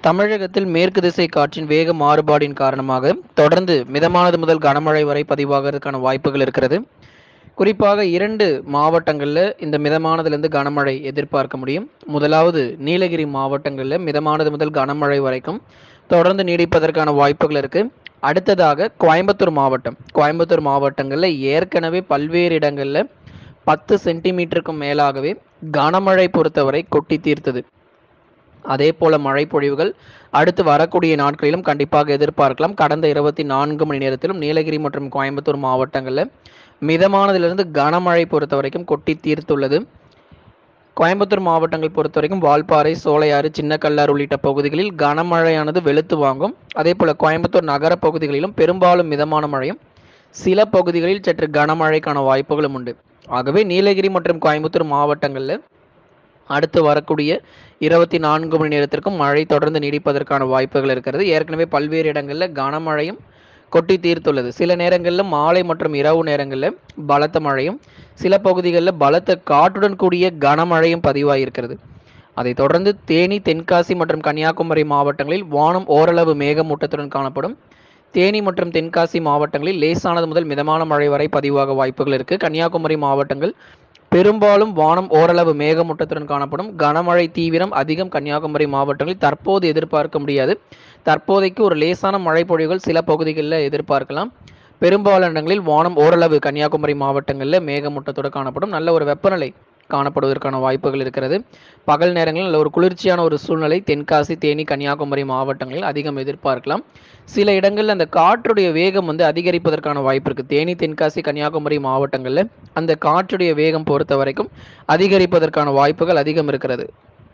தமிழகத்தில் மேற்கு திசை காற்றின் வேக மாறுபாடின் காரணமாக தொடர்ந்து மிதமானது முதல் கனமழை வரை பதிவாகிறதுக்கான வாய்ப்புகள் இருக்கிறது குறிப்பாக இரண்டு மாவட்டங்களில் இந்த மிதமானதுலேருந்து கனமழை எதிர்பார்க்க முடியும் முதலாவது நீலகிரி மாவட்டங்களில் மிதமானது முதல் கனமழை வரைக்கும் தொடர்ந்து நீடிப்பதற்கான வாய்ப்புகள் இருக்கு அடுத்ததாக கோயம்புத்தூர் மாவட்டம் கோயம்புத்தூர் மாவட்டங்களில் ஏற்கனவே பல்வேறு இடங்களில் பத்து சென்டிமீட்டருக்கும் மேலாகவே கனமழை பொறுத்தவரை கொட்டி தீர்த்தது அதே போல மழை பொழிவுகள் அடுத்து வரக்கூடிய நாட்களிலும் கண்டிப்பாக எதிர்பார்க்கலாம் கடந்த இருபத்தி நான்கு மணி நேரத்திலும் நீலகிரி மற்றும் கோயம்புத்தூர் மாவட்டங்களில் மிதமானதிலிருந்து கனமழை பொறுத்த வரைக்கும் கொட்டி தீர்த்துள்ளது கோயம்புத்தூர் மாவட்டங்கள் பொறுத்த வரைக்கும் வால்பாறை சோலையாறு சின்னக்கல்லார் உள்ளிட்ட பகுதிகளில் கனமழையானது வெளுத்து வாங்கும் அதே போல கோயம்புத்தூர் நகர பகுதிகளிலும் பெரும்பாலும் மிதமான மழையும் சில பகுதிகளில் சற்று கனமழைக்கான வாய்ப்புகளும் உண்டு ஆகவே நீலகிரி மற்றும் கோயம்புத்தூர் மாவட்டங்களில் அடுத்து வரக்கூடிய இருபத்தி நான்கு மணி நேரத்திற்கும் மழை தொடர்ந்து நீடிப்பதற்கான வாய்ப்புகள் இருக்கிறது ஏற்கனவே பல்வேறு இடங்களில் கனமழையும் கொட்டி தீர்த்துள்ளது சில நேரங்களில் மாலை மற்றும் இரவு நேரங்களில் பலத்த மழையும் சில பகுதிகளில் பலத்த காற்றுடன் கூடிய கனமழையும் பதிவாகியிருக்கிறது அதைத் தொடர்ந்து தேனி தென்காசி மற்றும் கன்னியாகுமரி மாவட்டங்களில் வானம் ஓரளவு மேகமூட்டத்துடன் காணப்படும் தேனி மற்றும் தென்காசி மாவட்டங்களில் லேசானது முதல் மிதமான மழை வரை பதிவாக வாய்ப்புகள் இருக்கு கன்னியாகுமரி மாவட்டங்கள் பெரும்பாலும் வானம் ஓரளவு மேகமூட்டத்துடன் காணப்படும் கனமழை தீவிரம் அதிகம் கன்னியாகுமரி மாவட்டங்களில் தற்போது எதிர்பார்க்க முடியாது தற்போதைக்கு ஒரு லேசான மழை பொழிவுகள் சில பகுதிகளில் எதிர்பார்க்கலாம் பெரும்பாலான இடங்களில் வானம் ஓரளவு கன்னியாகுமரி மாவட்டங்களில் மேகமூட்டத்தோடு காணப்படும் நல்ல ஒரு வெப்பநிலை காணப்படுவதற்கான வாய்ப்புகள் இருக்கிறது பகல் நேரங்களில் நல்ல ஒரு குளிர்ச்சியான ஒரு சூழ்நிலை தென்காசி தேனி கன்னியாகுமரி மாவட்டங்களில் அதிகம் எதிர்பார்க்கலாம் சில இடங்களில் அந்த காற்றுடைய வேகம் வந்து அதிகரிப்பதற்கான வாய்ப்பு இருக்குது தேனி தென்காசி கன்னியாகுமரி மாவட்டங்களில் அந்த காற்றுடைய வேகம் பொறுத்த வரைக்கும் அதிகரிப்பதற்கான வாய்ப்புகள் அதிகம் இருக்கிறது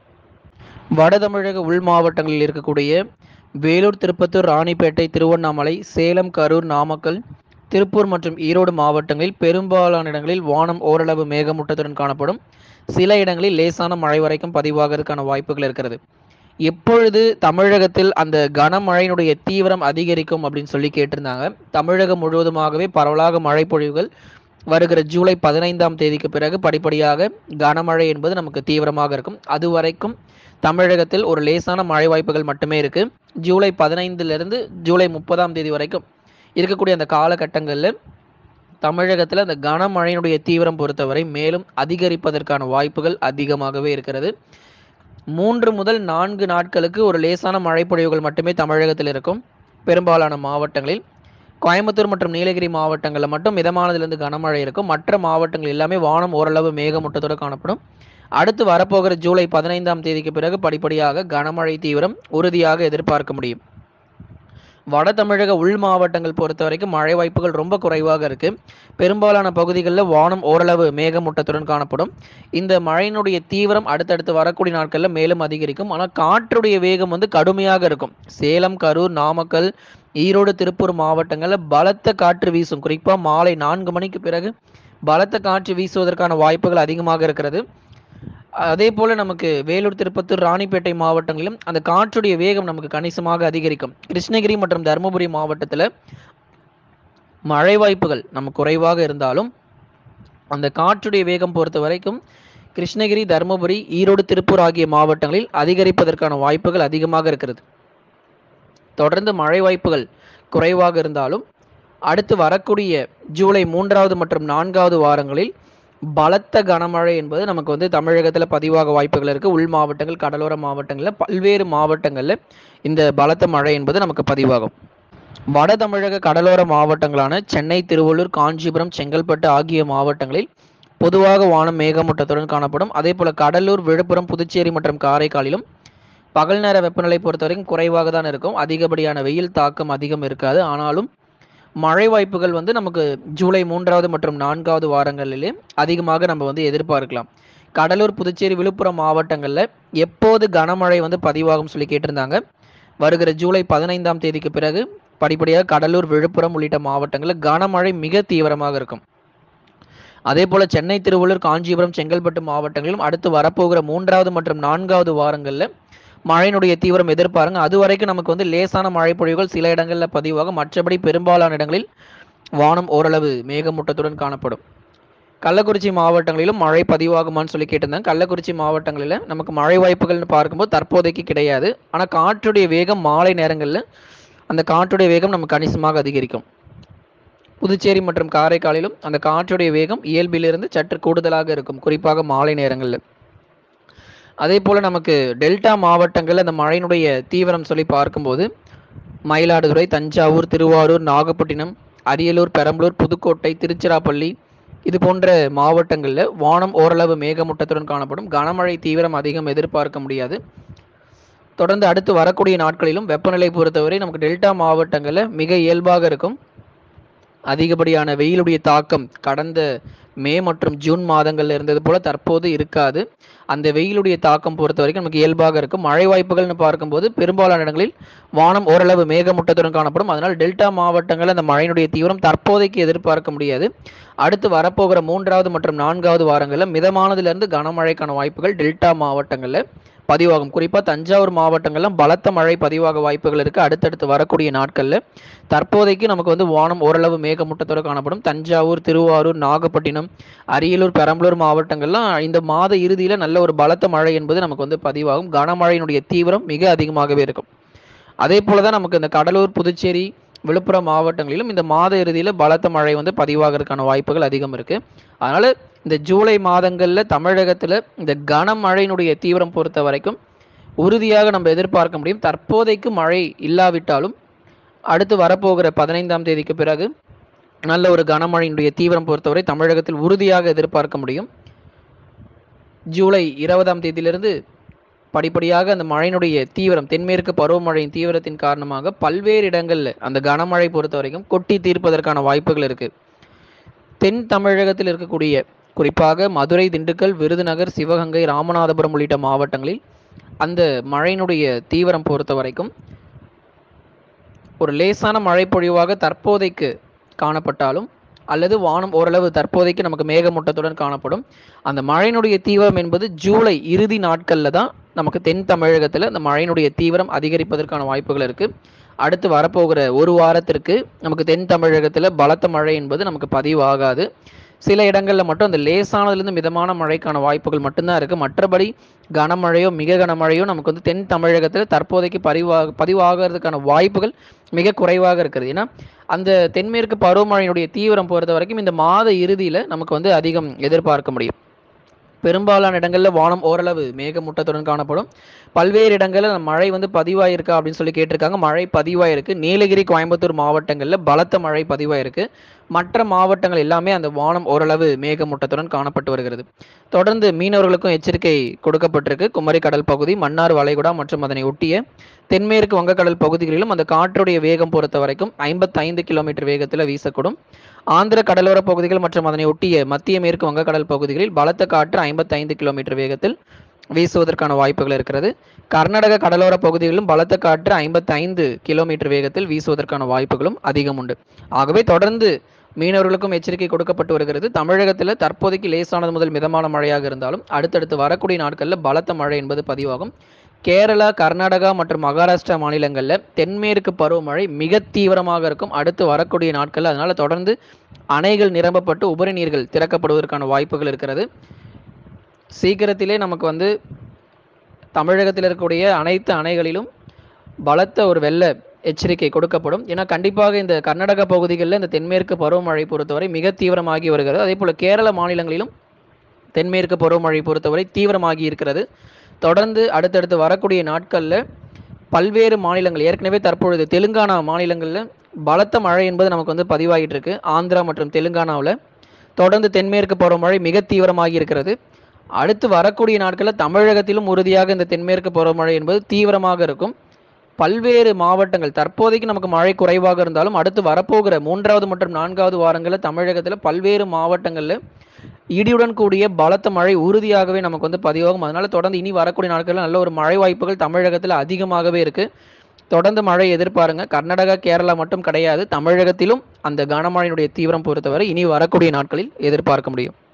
வட தமிழக உள் மாவட்டங்களில் இருக்கக்கூடிய வேலூர் திருப்பத்தூர் ராணிப்பேட்டை திருவண்ணாமலை சேலம் கரூர் நாமக்கல் திருப்பூர் மற்றும் ஈரோடு மாவட்டங்களில் பெரும்பாலான இடங்களில் வானம் ஓரளவு மேகமூட்டத்துடன் காணப்படும் சில இடங்களில் லேசான மழை வரைக்கும் பதிவாகிறதுக்கான வாய்ப்புகள் இருக்கிறது எப்பொழுது தமிழகத்தில் அந்த கனமழையினுடைய தீவிரம் அதிகரிக்கும் அப்படின்னு சொல்லி கேட்டிருந்தாங்க தமிழகம் முழுவதுமாகவே பரவலாக மழை பொழிவுகள் வருகிற ஜூலை பதினைந்தாம் தேதிக்கு பிறகு படிப்படியாக கனமழை என்பது நமக்கு தீவிரமாக இருக்கும் அது வரைக்கும் தமிழகத்தில் ஒரு லேசான மழை வாய்ப்புகள் மட்டுமே இருக்கு ஜூலை பதினைந்திலிருந்து ஜூலை முப்பதாம் தேதி வரைக்கும் இருக்கக்கூடிய அந்த காலகட்டங்களில் தமிழகத்தில் அந்த கனமழையினுடைய தீவிரம் பொறுத்தவரை மேலும் அதிகரிப்பதற்கான வாய்ப்புகள் அதிகமாகவே இருக்கிறது மூன்று முதல் நான்கு நாட்களுக்கு ஒரு லேசான மழை பொழிவுகள் மட்டுமே தமிழகத்தில் இருக்கும் பெரும்பாலான மாவட்டங்களில் கோயம்புத்தூர் மற்றும் நீலகிரி மாவட்டங்களில் மட்டும் மிதமானதிலிருந்து கனமழை இருக்கும் மற்ற மாவட்டங்கள் எல்லாமே வானம் ஓரளவு மேகமூட்டத்தோடு காணப்படும் அடுத்து வரப்போகிற ஜூலை பதினைந்தாம் தேதிக்கு பிறகு படிப்படியாக கனமழை தீவிரம் உறுதியாக எதிர்பார்க்க முடியும் வட தமிழக உள் மாவட்டங்கள் பொறுத்த வரைக்கும் மழை வாய்ப்புகள் ரொம்ப குறைவாக இருக்கு பெரும்பாலான பகுதிகளில் வானம் ஓரளவு மேகமூட்டத்துடன் காணப்படும் இந்த மழையினுடைய தீவிரம் அடுத்தடுத்து வரக்கூடிய நாட்களில் மேலும் அதிகரிக்கும் ஆனால் காற்றுடைய வேகம் வந்து கடுமையாக இருக்கும் சேலம் கரூர் நாமக்கல் ஈரோடு திருப்பூர் மாவட்டங்களில் பலத்த காற்று வீசும் குறிப்பாக மாலை நான்கு மணிக்கு பிறகு பலத்த காற்று வீசுவதற்கான வாய்ப்புகள் அதிகமாக இருக்கிறது அதே போல நமக்கு வேலூர் திருப்பத்தூர் ராணிப்பேட்டை மாவட்டங்களிலும் அந்த காற்றுடைய வேகம் நமக்கு கணிசமாக அதிகரிக்கும் கிருஷ்ணகிரி மற்றும் தருமபுரி மாவட்டத்தில் மழை வாய்ப்புகள் நம்ம குறைவாக இருந்தாலும் அந்த காற்றுடைய வேகம் பொறுத்த வரைக்கும் கிருஷ்ணகிரி தருமபுரி ஈரோடு திருப்பூர் ஆகிய மாவட்டங்களில் அதிகரிப்பதற்கான வாய்ப்புகள் அதிகமாக இருக்கிறது தொடர்ந்து மழை வாய்ப்புகள் குறைவாக இருந்தாலும் அடுத்து வரக்கூடிய ஜூலை மூன்றாவது மற்றும் நான்காவது வாரங்களில் பலத்த கனமழை என்பது நமக்கு வந்து தமிழகத்தில் பதிவாக வாய்ப்புகள் இருக்குது உள் மாவட்டங்கள் கடலோர மாவட்டங்களில் பல்வேறு மாவட்டங்களில் இந்த பலத்த மழை என்பது நமக்கு பதிவாகும் வட தமிழக கடலோர மாவட்டங்களான சென்னை திருவள்ளூர் காஞ்சிபுரம் செங்கல்பட்டு ஆகிய மாவட்டங்களில் பொதுவாக வானம் மேகமூட்டத்துடன் காணப்படும் அதே போல கடலூர் விழுப்புரம் புதுச்சேரி மற்றும் காரைக்காலிலும் பகல் நேர வெப்பநிலை பொறுத்தவரைக்கும் குறைவாக தான் இருக்கும் அதிகப்படியான வெயில் தாக்கம் அதிகம் இருக்காது ஆனாலும் மழை வாய்ப்புகள் வந்து நமக்கு ஜூலை மூன்றாவது மற்றும் நான்காவது வாரங்களிலே அதிகமாக நம்ம வந்து எதிர்பார்க்கலாம் கடலூர் புதுச்சேரி விழுப்புரம் மாவட்டங்களில் எப்போது கனமழை வந்து பதிவாகும் சொல்லி கேட்டிருந்தாங்க வருகிற ஜூலை பதினைந்தாம் தேதிக்கு பிறகு படிப்படியாக கடலூர் விழுப்புரம் உள்ளிட்ட மாவட்டங்களில் கனமழை மிக தீவிரமாக இருக்கும் அதே போல சென்னை திருவள்ளூர் காஞ்சிபுரம் செங்கல்பட்டு மாவட்டங்களிலும் அடுத்து வரப்போகிற மூன்றாவது மற்றும் நான்காவது வாரங்களில் மழையினுடைய தீவிரம் எதிர்பாருங்க அது வரைக்கும் நமக்கு வந்து லேசான மழை பொழிவுகள் சில இடங்களில் பதிவாகும் மற்றபடி பெரும்பாலான இடங்களில் வானம் ஓரளவு மேகமூட்டத்துடன் காணப்படும் கள்ளக்குறிச்சி மாவட்டங்களிலும் மழை பதிவாகுமான்னு சொல்லி கேட்டிருந்தாங்க கள்ளக்குறிச்சி மாவட்டங்களில் நமக்கு மழை வாய்ப்புகள்னு பார்க்கும்போது தற்போதைக்கு கிடையாது ஆனால் காற்றுடைய வேகம் மாலை நேரங்களில் அந்த காற்றுடைய வேகம் நமக்கு கணிசமாக அதிகரிக்கும் புதுச்சேரி மற்றும் காரைக்காலிலும் அந்த காற்றுடைய வேகம் இயல்பிலிருந்து சற்று கூடுதலாக இருக்கும் குறிப்பாக மாலை நேரங்களில் அதே போல் நமக்கு டெல்டா மாவட்டங்களில் அந்த மழையினுடைய தீவிரம் சொல்லி பார்க்கும்போது மயிலாடுதுறை தஞ்சாவூர் திருவாரூர் நாகப்பட்டினம் அரியலூர் பெரம்பலூர் புதுக்கோட்டை திருச்சிராப்பள்ளி இது போன்ற மாவட்டங்களில் வானம் ஓரளவு மேகமூட்டத்துடன் காணப்படும் கனமழை தீவிரம் அதிகம் எதிர்பார்க்க முடியாது தொடர்ந்து அடுத்து வரக்கூடிய நாட்களிலும் வெப்பநிலை பொறுத்தவரை நமக்கு டெல்டா மாவட்டங்களில் மிக இயல்பாக இருக்கும் அதிகப்படியான வெயிலுடைய தாக்கம் கடந்த மே மற்றும் ஜூன் மாதங்கள்ல இருந்தது போல தற்போது இருக்காது அந்த வெயிலுடைய தாக்கம் பொறுத்த வரைக்கும் நமக்கு இயல்பாக இருக்கும் மழை வாய்ப்புகள்னு பார்க்கும்போது பெரும்பாலான இடங்களில் வானம் ஓரளவு மேகமூட்டத்துடன் காணப்படும் அதனால் டெல்டா மாவட்டங்களில் அந்த மழையினுடைய தீவிரம் தற்போதைக்கு எதிர்பார்க்க முடியாது அடுத்து வரப்போகிற மூன்றாவது மற்றும் நான்காவது வாரங்களில் மிதமானதிலிருந்து கனமழைக்கான வாய்ப்புகள் டெல்டா மாவட்டங்களில் பதிவாகும் குறிப்பாக தஞ்சாவூர் மாவட்டங்களில் பலத்த மழை பதிவாக வாய்ப்புகள் இருக்குது அடுத்தடுத்து வரக்கூடிய நாட்களில் தற்போதைக்கு நமக்கு வந்து வானம் ஓரளவு மேகமூட்டத்தோடு காணப்படும் தஞ்சாவூர் திருவாரூர் நாகப்பட்டினம் அரியலூர் பெரம்பலூர் மாவட்டங்கள்லாம் இந்த மாத இறுதியில் நல்ல ஒரு பலத்த மழை என்பது நமக்கு வந்து பதிவாகும் கனமழையினுடைய தீவிரம் மிக அதிகமாகவே இருக்கும் அதே போல தான் நமக்கு இந்த கடலூர் புதுச்சேரி விழுப்புரம் மாவட்டங்களிலும் இந்த மாத இறுதியில் பலத்த மழை வந்து பதிவாகிறதுக்கான வாய்ப்புகள் அதிகம் இருக்கு அதனால இந்த ஜூலை மாதங்களில் தமிழகத்தில் இந்த கனமழையினுடைய தீவிரம் பொறுத்த வரைக்கும் உறுதியாக நம்ம எதிர்பார்க்க முடியும் தற்போதைக்கு மழை இல்லாவிட்டாலும் அடுத்து வரப்போகிற பதினைந்தாம் தேதிக்கு பிறகு நல்ல ஒரு கனமழையினுடைய தீவிரம் பொறுத்தவரை தமிழகத்தில் உறுதியாக எதிர்பார்க்க முடியும் ஜூலை இருபதாம் தேதியிலிருந்து படிப்படியாக அந்த மழையினுடைய தீவிரம் தென்மேற்கு பருவமழையின் தீவிரத்தின் காரணமாக பல்வேறு இடங்களில் அந்த கனமழை பொறுத்த வரைக்கும் கொட்டி தீர்ப்பதற்கான வாய்ப்புகள் இருக்கு தென் தமிழகத்தில் இருக்கக்கூடிய குறிப்பாக மதுரை திண்டுக்கல் விருதுநகர் சிவகங்கை ராமநாதபுரம் உள்ளிட்ட மாவட்டங்களில் அந்த மழையினுடைய தீவிரம் பொறுத்த வரைக்கும் ஒரு லேசான மழை பொழிவாக தற்போதைக்கு காணப்பட்டாலும் அல்லது வானம் ஓரளவு தற்போதைக்கு நமக்கு மேகமூட்டத்துடன் காணப்படும் அந்த மழையினுடைய தீவிரம் என்பது ஜூலை இறுதி நாட்களில் தான் நமக்கு தென் தமிழகத்தில் அந்த மழையினுடைய தீவிரம் அதிகரிப்பதற்கான வாய்ப்புகள் இருக்கு அடுத்து வரப்போகிற ஒரு வாரத்திற்கு நமக்கு தென் தமிழகத்தில் பலத்த மழை என்பது நமக்கு பதிவாகாது சில இடங்களில் மட்டும் அந்த லேசானதுலேருந்து மிதமான மழைக்கான வாய்ப்புகள் மட்டும்தான் இருக்கு மற்றபடி கனமழையோ மிக கனமழையோ நமக்கு வந்து தென் தமிழகத்தில் தற்போதைக்கு பதிவாக பதிவாகிறதுக்கான வாய்ப்புகள் மிக குறைவாக இருக்கிறது ஏன்னா அந்த தென்மேற்கு பருவமழையினுடைய தீவிரம் பொறுத்த வரைக்கும் இந்த மாத இறுதியில் நமக்கு வந்து அதிகம் எதிர்பார்க்க முடியும் பெரும்பாலான இடங்களில் வானம் ஓரளவு மேகமூட்டத்துடன் காணப்படும் பல்வேறு இடங்களில் மழை வந்து பதிவாயிருக்கா அப்படின்னு சொல்லி கேட்டிருக்காங்க மழை பதிவாயிருக்கு நீலகிரி கோயம்புத்தூர் மாவட்டங்களில் பலத்த மழை பதிவாயிருக்கு மற்ற மாவட்டங்கள் எல்லாமே அந்த வானம் ஓரளவு மேகமூட்டத்துடன் காணப்பட்டு வருகிறது தொடர்ந்து மீனவர்களுக்கும் எச்சரிக்கை கொடுக்கப்பட்டிருக்கு குமரி கடல் பகுதி மன்னார் வளைகுடா மற்றும் அதனை ஒட்டிய தென்மேற்கு வங்கக்கடல் பகுதிகளிலும் அந்த காற்றுடைய வேகம் பொறுத்த வரைக்கும் ஐம்பத்தைந்து கிலோமீட்டர் வேகத்தில் வீசக்கூடும் ஆந்திர கடலோர பகுதிகள் மற்றும் அதனை ஒட்டிய மத்திய மேற்கு வங்கக்கடல் பகுதிகளில் பலத்த காற்று ஐம்பத்தைந்து கிலோமீட்டர் வேகத்தில் வீசுவதற்கான வாய்ப்புகள் இருக்கிறது கர்நாடக கடலோர பகுதிகளிலும் பலத்த காற்று ஐம்பத்தைந்து கிலோமீட்டர் வேகத்தில் வீசுவதற்கான வாய்ப்புகளும் அதிகம் உண்டு ஆகவே தொடர்ந்து மீனவர்களுக்கும் எச்சரிக்கை கொடுக்கப்பட்டு வருகிறது தமிழகத்தில் தற்போதைக்கு லேசானது முதல் மிதமான மழையாக இருந்தாலும் அடுத்தடுத்து வரக்கூடிய நாட்களில் பலத்த மழை என்பது பதிவாகும் கேரளா கர்நாடகா மற்றும் மகாராஷ்டிரா மாநிலங்களில் தென்மேற்கு பருவமழை மிக தீவிரமாக இருக்கும் அடுத்து வரக்கூடிய நாட்களில் அதனால் தொடர்ந்து அணைகள் நிரம்பப்பட்டு உபரி நீர்கள் திறக்கப்படுவதற்கான வாய்ப்புகள் இருக்கிறது சீக்கிரத்திலே நமக்கு வந்து தமிழகத்தில் இருக்கக்கூடிய அனைத்து அணைகளிலும் பலத்த ஒரு வெள்ள எச்சரிக்கை கொடுக்கப்படும் ஏன்னா கண்டிப்பாக இந்த கர்நாடக பகுதிகளில் இந்த தென்மேற்கு பருவமழை பொறுத்தவரை மிக தீவிரமாகி வருகிறது அதே போல் கேரள மாநிலங்களிலும் தென்மேற்கு பருவமழை பொறுத்தவரை தீவிரமாகி இருக்கிறது தொடர்ந்து அடுத்தடுத்து வரக்கூடிய நாட்களில் பல்வேறு மாநிலங்கள் ஏற்கனவே தற்பொழுது தெலுங்கானா மாநிலங்களில் பலத்த மழை என்பது நமக்கு வந்து பதிவாகிட்டு இருக்கு ஆந்திரா மற்றும் தெலுங்கானாவில் தொடர்ந்து தென்மேற்கு பருவமழை மிக தீவிரமாகி இருக்கிறது அடுத்து வரக்கூடிய நாட்களில் தமிழகத்திலும் உறுதியாக இந்த தென்மேற்கு பருவமழை என்பது தீவிரமாக இருக்கும் பல்வேறு மாவட்டங்கள் தற்போதைக்கு நமக்கு மழை குறைவாக இருந்தாலும் அடுத்து வரப்போகிற மூன்றாவது மற்றும் நான்காவது வாரங்களில் தமிழகத்தில் பல்வேறு மாவட்டங்களில் இடியுடன் கூடிய பலத்த மழை உறுதியாகவே நமக்கு வந்து பதிவாகும் அதனால தொடர்ந்து இனி வரக்கூடிய நாட்களில் நல்ல ஒரு மழை வாய்ப்புகள் தமிழகத்தில் அதிகமாகவே இருக்கு தொடர்ந்து மழை எதிர்பாருங்க கர்நாடகா கேரளா மட்டும் கிடையாது தமிழகத்திலும் அந்த கனமழையினுடைய தீவிரம் பொறுத்தவரை இனி வரக்கூடிய நாட்களில் எதிர்பார்க்க முடியும்